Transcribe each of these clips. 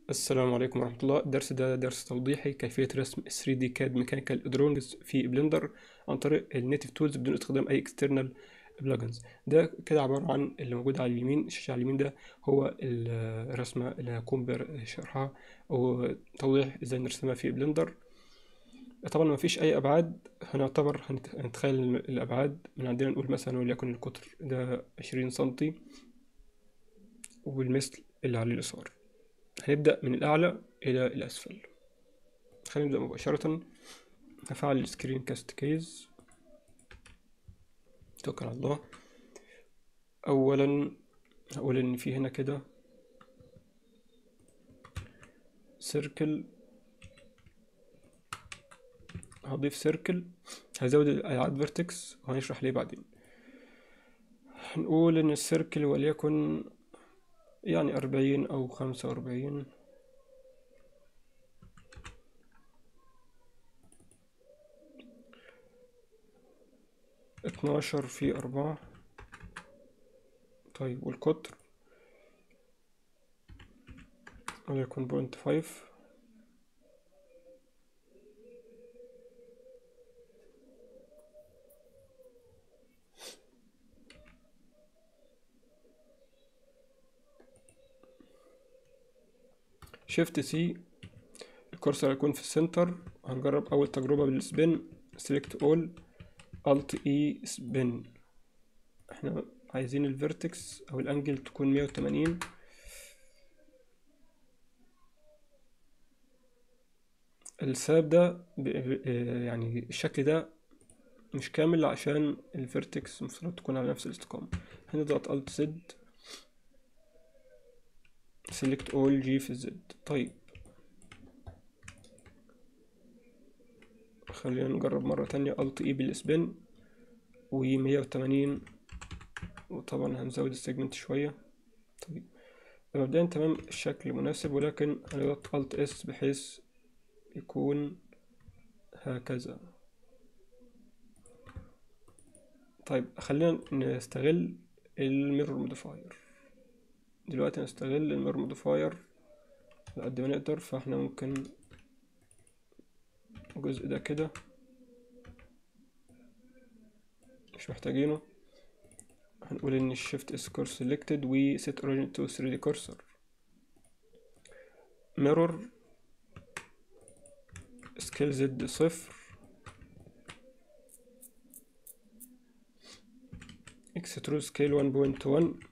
السلام عليكم ورحمة الله الدرس ده درس توضيحي كيفية رسم 3D CAD Mechanical Drawings في بلندر عن طريق النيتف تولز بدون استخدام أي external بلجنز ده كده عبارة عن اللي موجود على اليمين الشاشة على اليمين ده هو الرسمة اللي هقوم بشرحها أو توضيح ازاي نرسمها في بلندر طبعا مفيش أي أبعاد هنعتبر هنت- هنتخيل الأبعاد من عندنا نقول مثلا وليكن القطر ده عشرين سنتي والمثل اللي على اليسار هنبدأ من الأعلى إلى الأسفل خلينا نبدأ مباشرة هفعل السكرين كاست كيز توكل على الله أولا هقول إن في هنا كده سيركل هضيف سيركل هزود الألعاب فيرتكس وهنشرح ليه بعدين هنقول إن السيركل وليكن يعني أربعين أو خمسة وأربعين اتناشر في أربعة طيب والقطر وليكن بوينت فايف شيفت سي الكورسر هيكون في السنتر هنجرب أول تجربة بالسبين سيلكت اول الت اي سبين احنا عايزين الفيرتكس او الانجل تكون مية وتمانين السبب ده ب... ب... يعني الشكل ده مش كامل عشان الفيرتكس المفروض تكون على نفس الاستقامة هنضغط الت زد select all G في الزد طيب خلينا نجرب مرة تانية Alt E بالسبين ومية وتمانين وطبعا هنزود السيجمنت شوية طيب مبدئيا تمام الشكل مناسب ولكن هنضغط Alt S بحيث يكون هكذا طيب خلينا نستغل الميرور موديفاير دلوقتي هنستغل الميرور موديفاير على قد ما نقدر فاحنا ممكن الجزء ده كده مش محتاجينه هنقول ان الشيفت اس كور سيلكتد و set origin to 3D cursor mirror سكيل زد صفر extrude scale 1.1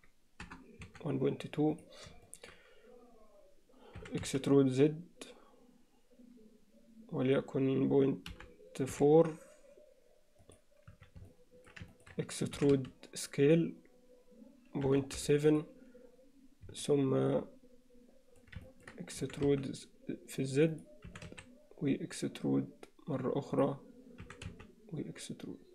1.2 extrude z وليكن بوينت فور extrude scale بوينت سفن ثم extrude في الزد وإكسترود مرة أخرى وإكسترود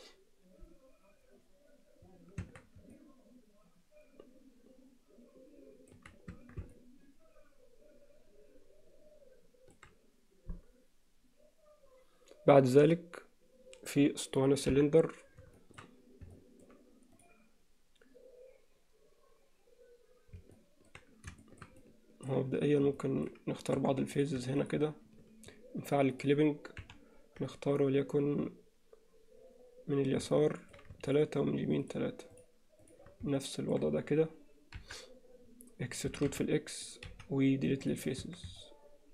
بعد ذلك في اسطوانة سلندر مبدئيا ممكن نختار بعض الفيزز هنا كده نفعل الكليبنج نختار وليكن من اليسار تلاتة ومن اليمين تلاتة نفس الوضع ده كده اكسترود في الاكس وديليت للفيسز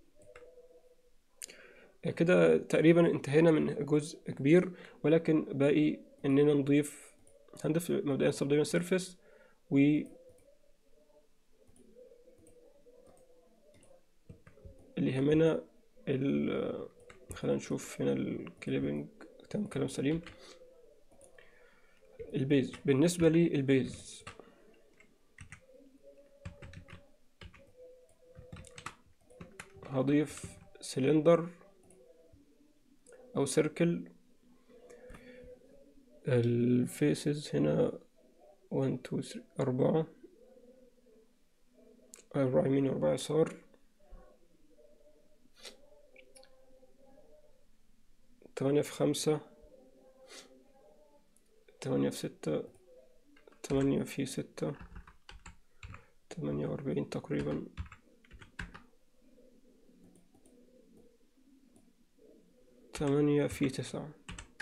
كده تقريبا انتهينا من جزء كبير ولكن باقي اننا نضيف هنضيف مبدئيا سبديفيجن سيرفيس و اللي يهمنا ال خلينا نشوف هنا الكليبنج تمام كلام سليم البيز بالنسبة لي البيز هضيف سلندر او سيركل الفيسز هنا 1 2 3 أربعة أربعة يمين وأربعة يسار تمانية في خمسة تمانية في ستة تمانية في ستة تمانية وأربعين تقريبا تمانية في تسعة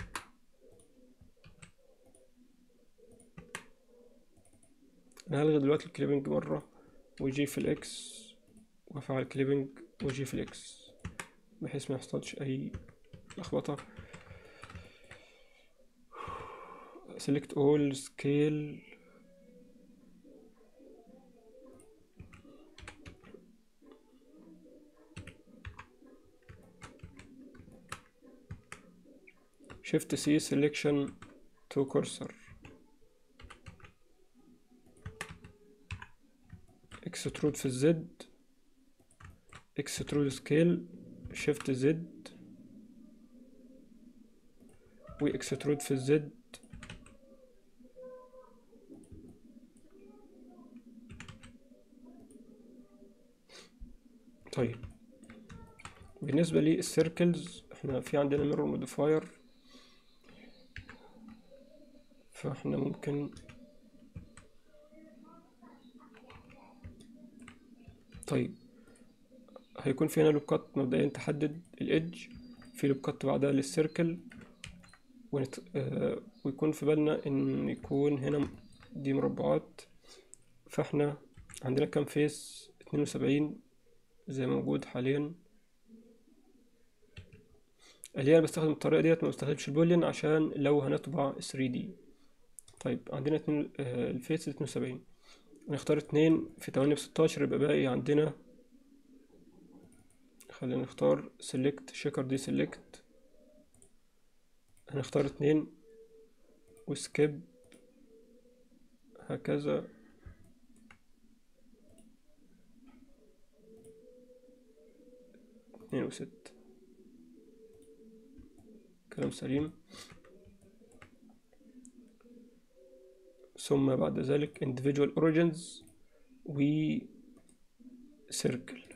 أنا هلغي دلوقتي الكليبنج مرة ويجي في الإكس وأفعل كليبنج ويجي في الإكس بحيث ما يحصلش أي لخبطة select all scale shift C selection to cursor extrude في الزد extrude scale shift Z و extrude في الزد طيب بالنسبة للسيركلز احنا في عندنا ميرور موديفاير فاحنا ممكن طيب هيكون في هنا لوب كات مبدئيا تحدد الايدج في لوب كات بعدها للسيركل ونت... آه ويكون في بالنا ان يكون هنا دي مربعات فاحنا عندنا كام فيس اتنين وسبعين زي ما موجود حاليا اللي انا بستخدم الطريقه ديت ما بستخدمش البولين عشان لو هنطبع 3D طيب عندنا اتنين آه الفيس اتنين وسبعين نختار اتنين في تمانية بستاشر يبقى باقي عندنا خلينا نختار select شيكر دي select هنختار اتنين وسكيب هكذا اتنين وست كلام سليم ثم بعد ذلك individual origins و circle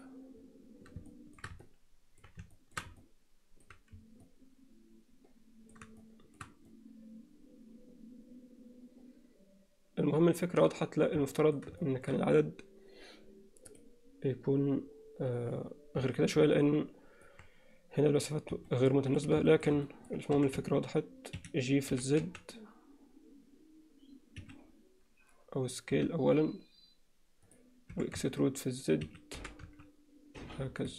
المهم الفكرة واضحة تلاقي المفترض ان كان العدد يكون آه غير كده شوية لان هنا المسافات غير متناسبة لكن المهم الفكرة وضحت جي في الزد أو سكيل أولا وإكسترود في الزد هكذا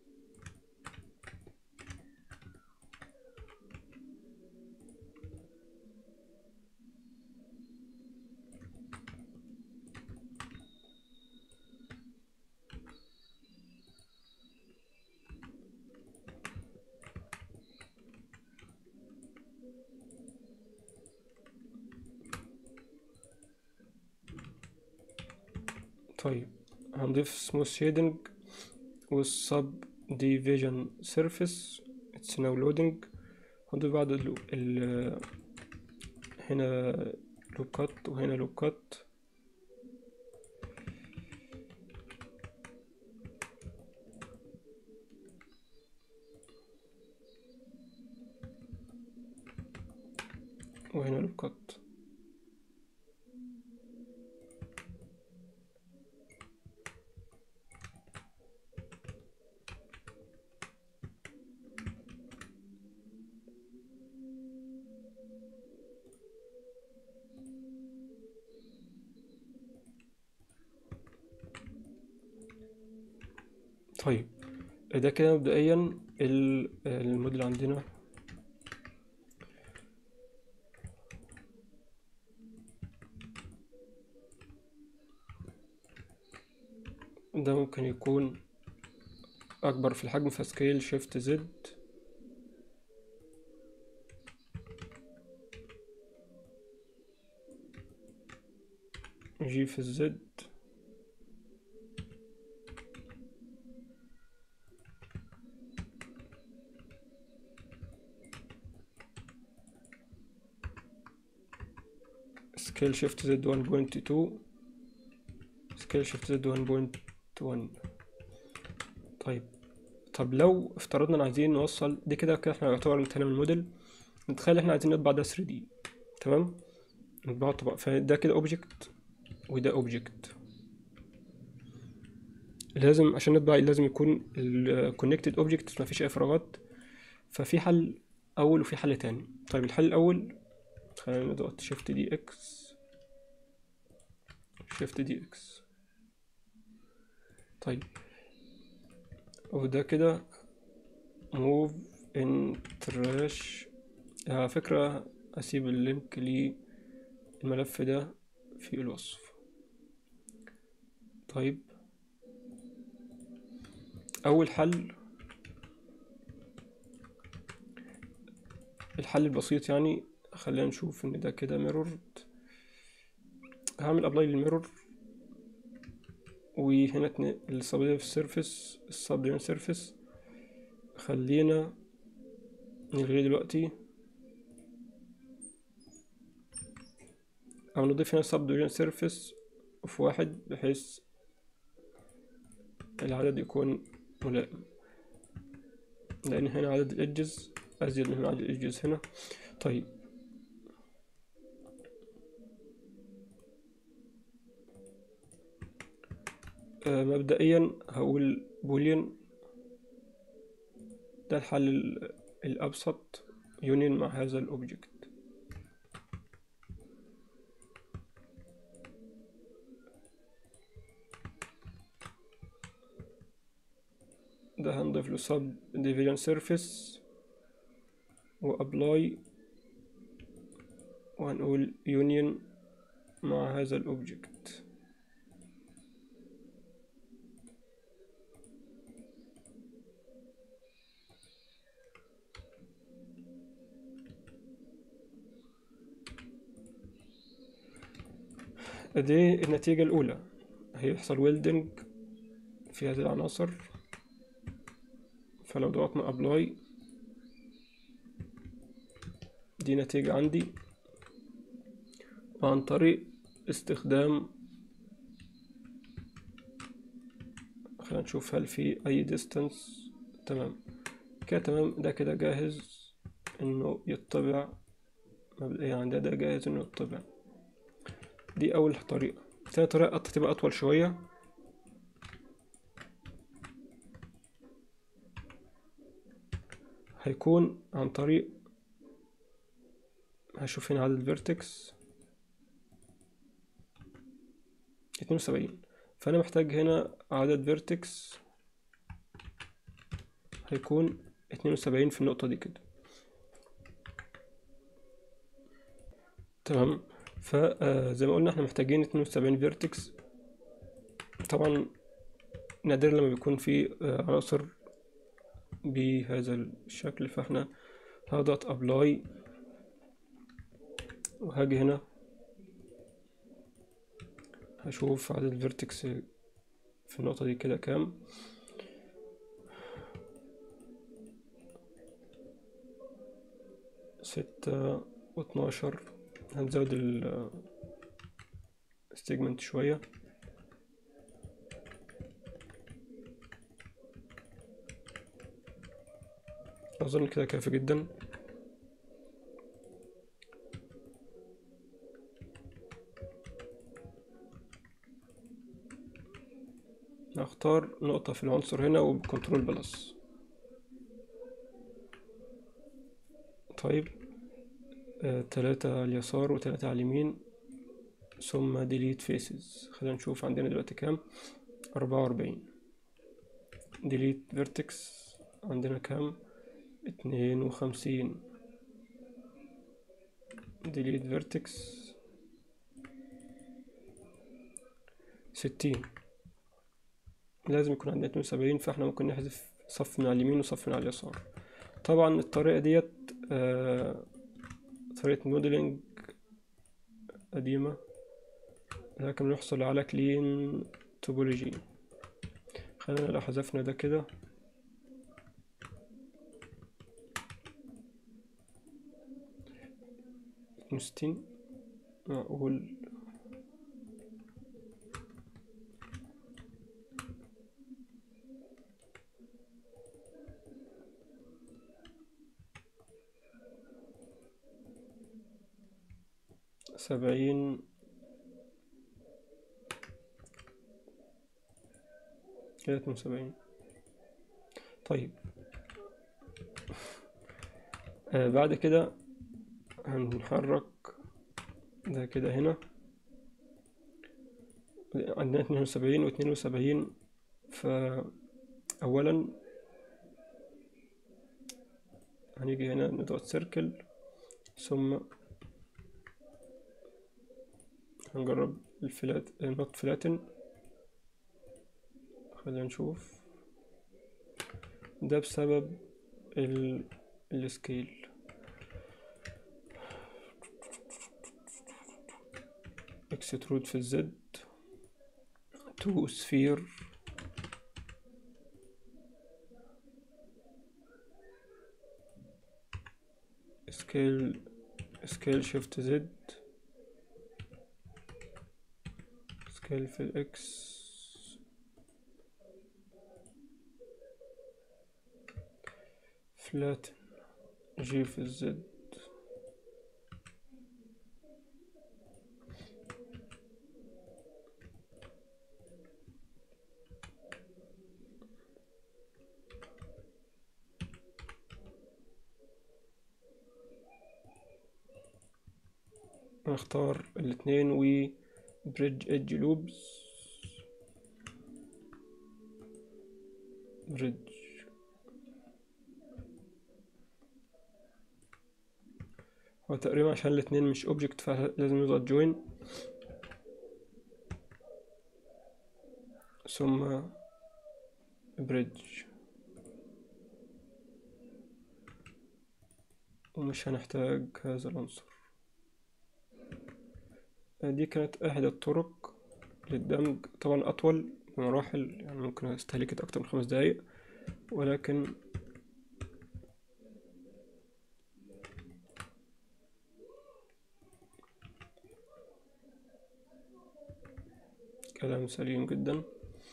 طيب هنضيف سموث شيدنج والسب ديفيجن سيرفيس اتس ناو لودنج هنضيف بعد ال ال هنا لوب كات وهنا لوب كات وهنا لوب كات طيب ده كده مبدئيا ال- الموديل عندنا ده ممكن يكون أكبر في الحجم فسكيل شيفت زد جي في الزد سكيل شيفت زد 1.2 سكيل شيفت زد 1.1 طيب طب لو افترضنا ان عايزين نوصل دي كده كده احنا يعتبر انتهينا من الموديل نتخيل احنا عايزين نطبع ده 3 دي تمام نطبعه طبق فده كده اوبجكت وده اوبجكت لازم عشان نطبع لازم يكون الكونكتد اوبجكت مفيش اي فراغات ففي حل اول وفي حل تاني طيب الحل الاول خلينا نضغط شيفت دي اكس شيفت دي اكس طيب وده كده موف ان تراش على فكرة اسيب اللينك للملف ده في الوصف طيب اول حل الحل البسيط يعني خلينا نشوف ان ده كده ميرورد هعمل ابلاي للميرور وهنا السبديفيد سيرفيس السبديفيد سيرفيس خلينا نلغيه دلوقتي او نضيف هنا سبديفيجن سيرفيس في واحد بحيث العدد يكون ملائم لان هنا عدد الادجز ازيد من عدد الادجز هنا طيب آه مبدئيا هقول بوليان ده الحل الابسط يونين مع هذا الاوبجكت ده هنضيف له sub division surface وابلاي وهنقول union مع هذا الاوبجكت دي النتيجة الأولى هيحصل ويلدنج في هذه العناصر فلو ضغطنا ابلاي دي نتيجة عندي وعن طريق استخدام خلينا نشوف هل في اي ديستانس تمام كده تمام ده كده جاهز انه يطبع مبدئيا عندنا ده جاهز انه يطبع دي اول طريقة تاني طريقة تبقى اطول شوية هيكون عن طريق هشوف هنا عدد الفيرتكس اتنين وسبعين فأنا محتاج هنا عدد فيرتكس هيكون اتنين وسبعين في النقطة دي كده تمام فزي ما قلنا احنا محتاجين اتنين وسبعين فيرتكس طبعا نادرا لما بيكون في عناصر بهذا الشكل فاحنا هضغط ابلاي وهاجي هنا هشوف عدد الفيرتكس في النقطة دي كده كام ستة واتناشر هنزود ال segment شوية أظن كده كافي جدا هختار نقطة في العنصر هنا وبكنترول بلس طيب آه، تلاتة على اليسار وتلاتة على اليمين ثم ديليت فيسز خلينا نشوف عندنا دلوقتي كام أربعة وأربعين ديليت فيرتكس عندنا كام اتنين وخمسين ديليت فيرتكس ستين لازم يكون عندنا اتنين وسبعين فاحنا ممكن نحذف صف من على اليمين وصف من على اليسار طبعا الطريقة ديت آه طريقة موديلنج قديمة لكن نحصل على كلين توبولوجي خلينا لو حذفنا ده كده اتنين وستين معقول سبعين كده اتنين وسبعين طيب آه بعد كده هنحرك ده كده هنا عندنا اتنين وسبعين واتنين وسبعين فأولا هنيجي هنا نضغط سيركل ثم هنجرب الفلات النوت فلاتن خلينا نشوف ده بسبب ال... السكيل اكسترود في الزد تو سفير سكيل سكيل شيفت زد سكيل في الاكس فلات جي في الزد نختار الاثنين و بريدج ايدج لوبز بريدج هو تقريبا عشان الاتنين مش اوبجكت فلازم نضغط جوين ثم بريدج ومش هنحتاج هذا العنصر دي كانت احدى الطرق للدمج طبعا اطول بمراحل يعني ممكن استهلكت اكتر من خمس دقايق ولكن كلام سليم جدا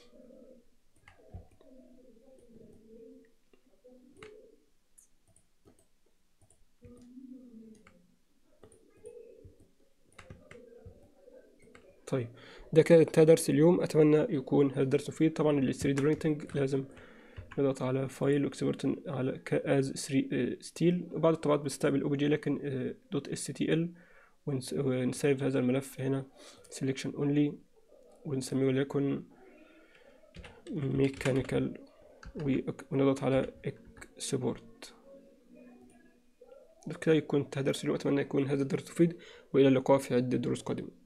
طيب ده كده انتهى درس اليوم اتمنى يكون هذا الدرس مفيد طبعا ال 3 دي برينتنج لازم نضغط على فايل واكسبورت على كاز 3 ستيل وبعض الطبعات بتستقبل او بي جي لكن دوت اس تي ال ونسيف هذا الملف هنا سيلكشن اونلي ونسميه وليكن ميكانيكال ونضغط على اكسبورت كده يكون انتهى درس اليوم اتمنى يكون هذا الدرس مفيد والى اللقاء في عدة دروس قادمة